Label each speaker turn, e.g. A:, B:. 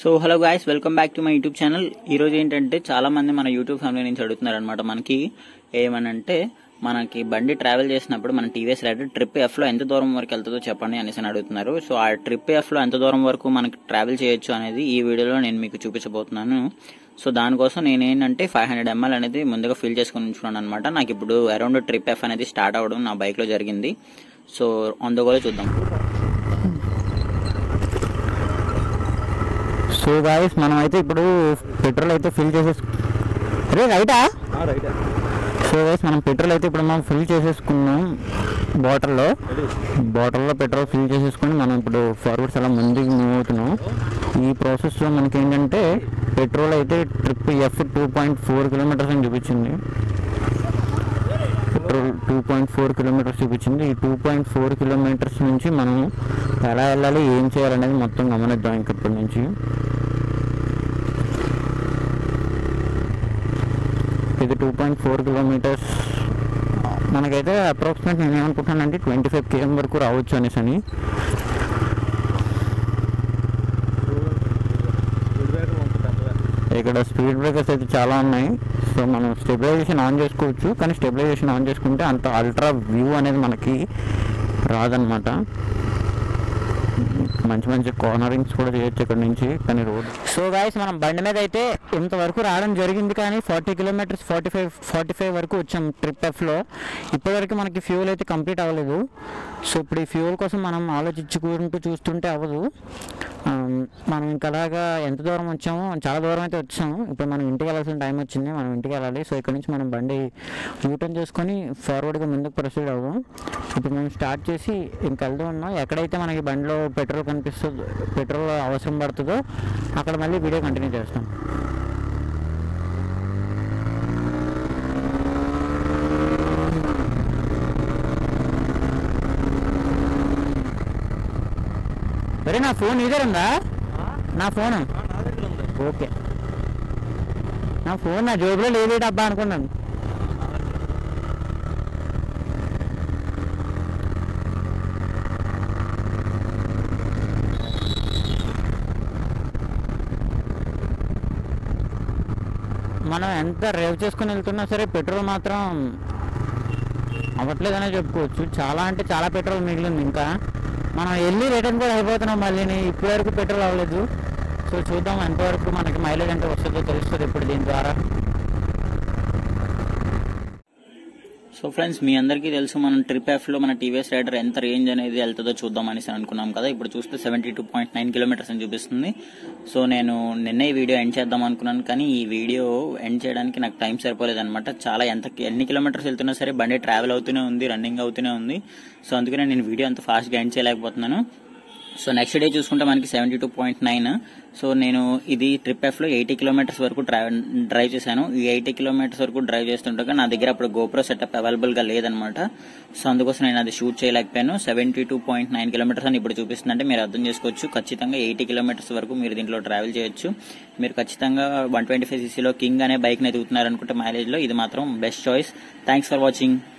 A: so hello guys welcome back to my YouTube channel ఈ రోజు ఏంటంటే చాలా మంది మన యూట్యూబ్ ఫ్యామిలీ నుంచి అడుగుతున్నారు అనమాట మనకి ఏమనంటే మనకి బండి ట్రావెల్ చేసినప్పుడు మన టీవీఎస్ రైడర్ ట్రిప్ ఎఫ్ లో ఎంత దూరం వరకు వెళ్తుందో చెప్పండి అనేసి అని అడుగుతున్నారు సో ఆ ట్రిప్ ఎఫ్ లో ఎంత దూరం వరకు మనకి ట్రావెల్ చేయొచ్చు అనేది ఈ వీడియోలో నేను మీకు చూపించబోతున్నాను సో దానికోసం నేను ఏంటంటే ఫైవ్ హండ్రెడ్ ఎంఎల్ అనేది ముందుగా ఫిల్ చేసుకుని ఉంచుకున్నాను అనమాట నాకు ఇప్పుడు అరౌండ్ ట్రిప్ ఎఫ్ అనేది స్టార్ట్ అవ్వడం నా బైక్ లో జరిగింది సో అందులో చూద్దాం
B: సో గాయస్ మనం అయితే ఇప్పుడు పెట్రోల్ అయితే ఫిల్ చేసేసు రే రైటా సో గైస్ మనం పెట్రోల్ అయితే ఇప్పుడు మనం ఫిల్ చేసేసుకున్నాం బాటిల్లో బాటిల్లో పెట్రోల్ ఫిల్ చేసేసుకొని మనం ఇప్పుడు ఫార్వర్డ్స్ అలా ముందుకు మూవ్ అవుతున్నాం ఈ ప్రాసెస్లో మనకి ఏంటంటే పెట్రోల్ అయితే trip F two point four kilometres అని చూపించింది petrol two point four kilometres చూపించింది ఈ టూ పాయింట్ ఫోర్ కిలోమీటర్స్ నుంచి మనం ఎలా వెళ్ళాలి ఏం చేయాలనేది మొత్తం గమనిద్దాం ఇంక ఇప్పటి నుంచి ఇది టూ పాయింట్ ఫోర్ కిలోమీటర్స్ మనకైతే అప్రాక్సిమేట్ నేను ఏమనుకుంటున్నానంటే ట్వంటీ ఫైవ్ కేఎం వరకు రావచ్చు అనేసి అని ఇక్కడ స్పీడ్ బ్రేకర్స్ అయితే చాలా ఉన్నాయి సో మనం స్టెబిలైజేషన్ ఆన్ చేసుకోవచ్చు కానీ స్టెబిలైజేషన్ ఆన్ చేసుకుంటే అంత అల్ట్రా వ్యూ అనేది మనకి రాదనమాట మంచి మంచి కార్నరింగ్స్ కూడా చేయొచ్చు ఇక్కడ నుంచి కానీ రోడ్ సో గాయస్ మనం బండి మీద అయితే ఇంతవరకు రావడం జరిగింది కానీ forty kilometres forty five forty five వరకు వచ్చాం ట్రిప్ ఎఫ్లో ఇప్పటివరకు మనకి ఫ్యూల్ అయితే కంప్లీట్ అవ్వలేదు సో ఇప్పుడు ఈ ఫ్యూల్ కోసం మనం ఆలోచించుకుంటూ చూస్తుంటే అవ్వదు ఆ, మనం ఇంకా అలాగా ఎంత దూరం వచ్చామో చాలా దూరం అయితే వచ్చాము ఇప్పుడు మనం ఇంటికి వెళ్ళాల్సిన టైం వచ్చింది మనం ఇంటికి వెళ్ళాలి సో ఇక్కడ నుంచి మనం బండి యూటర్న్ చేసుకొని ఫార్వర్డ్గా ముందుకు ప్రొసీడ్ అవ్వం ఇప్పుడు మనం స్టార్ట్ చేసి ఇంక వెళ్తూ ఉన్నాం ఎక్కడైతే మనకి బండిలో పెట్రోల్ కనిపిస్తుందో పెట్రోల్ అవసరం పడుతుందో అక్కడ మళ్ళీ వీడియో కంటిన్యూ చేస్తాం సరే నా ఫోన్ ఇదే ఉందా నా ఫోన్ ఓకే నా ఫోన్ నా జోబులో లేదు డబ్బా అనుకున్నాను మనం ఎంత రేవ్ చేసుకుని వెళ్తున్నా సరే పెట్రోల్ మాత్రం అవ్వట్లేదనే చెప్పుకోవచ్చు చాలా అంటే చాలా పెట్రోల్ మిగిలింది ఇంకా మనం వెళ్ళి రిటర్న్ కూడా అయిపోతున్నాం మళ్ళీ ఇప్పటి వరకు పెట్రోల్ అవ్వలేదు సో చూద్దాం ఎంతవరకు మనకి మైలేజ్ ఎంత వస్తుందో తెలుస్తుంది ఇప్పుడు దీని ద్వారా
A: సో ఫ్రెండ్స్ మీ అందరికీ తెలుసు మనం ట్రిప్ ఎఫ్ లో మన టీవీఎస్ రైడర్ ఎంత రేంజ్ అనేది వెళ్తుందో చూద్దాం అనేసి అనుకున్నాం కదా ఇప్పుడు చూస్తే seventy two point nine kilometres అని చూపిస్తుంది సో నేను నిన్నే ఈ వీడియో ఎండ్ చేద్దాం అనుకున్నాను కానీ ఈ వీడియో ఎండ్ చేయడానికి నాకు టైం సరిపోలేదు అనమాట చాలా ఎంత ఎన్ని కిలోమీటర్స్ వెళ్తున్నా సరే బండి ట్రావెల్ అవుతూనే ఉంది రన్నింగ్ అవుతూనే ఉంది సో అందుకనే నేను వీడియో అంత ఫాస్ట్గా ఎండ్ చేయలేకపోతున్నాను సో నెక్స్ట్ డే చూసుకుంటే మనకి seventy two point nine so నేను ఇది ట్రిప్ ఎఫ్ లో ఎయిటీ కిలోమీటర్స్ వరకు డ్రైవ్ డ్రైవ్ చేశాను ఈ ఎయిటీ కిలోమీటర్స్ వరకు డ్రైవ్ చేస్తుండగా నా దగ్గర అప్పుడు గోప్రో సెటప్ అవైలబుల్ గా లేదనమాట సో అందుకోసం నేను అది షూట్ చేయలేకపోయాను seventy two point nine kilometres అని ఇప్పుడు చూపిస్తుందంటే మీరు అర్థం చేసుకోవచ్చు ఖచ్చితంగా ఎయిటీ కిలోమీటర్స్ వరకు మీరు దీంట్లో ట్రావెల్ చేయొచ్చు మీరు ఖచ్చితంగా వన్ ట్వంటీ ఫైవ్ సీసీలో కింగ్ అనే బైక్ ని ఎదుగుతున్నారు అనుకుంటే మైలేజ్ లో ఇది మాత్రం best choice thanks for watching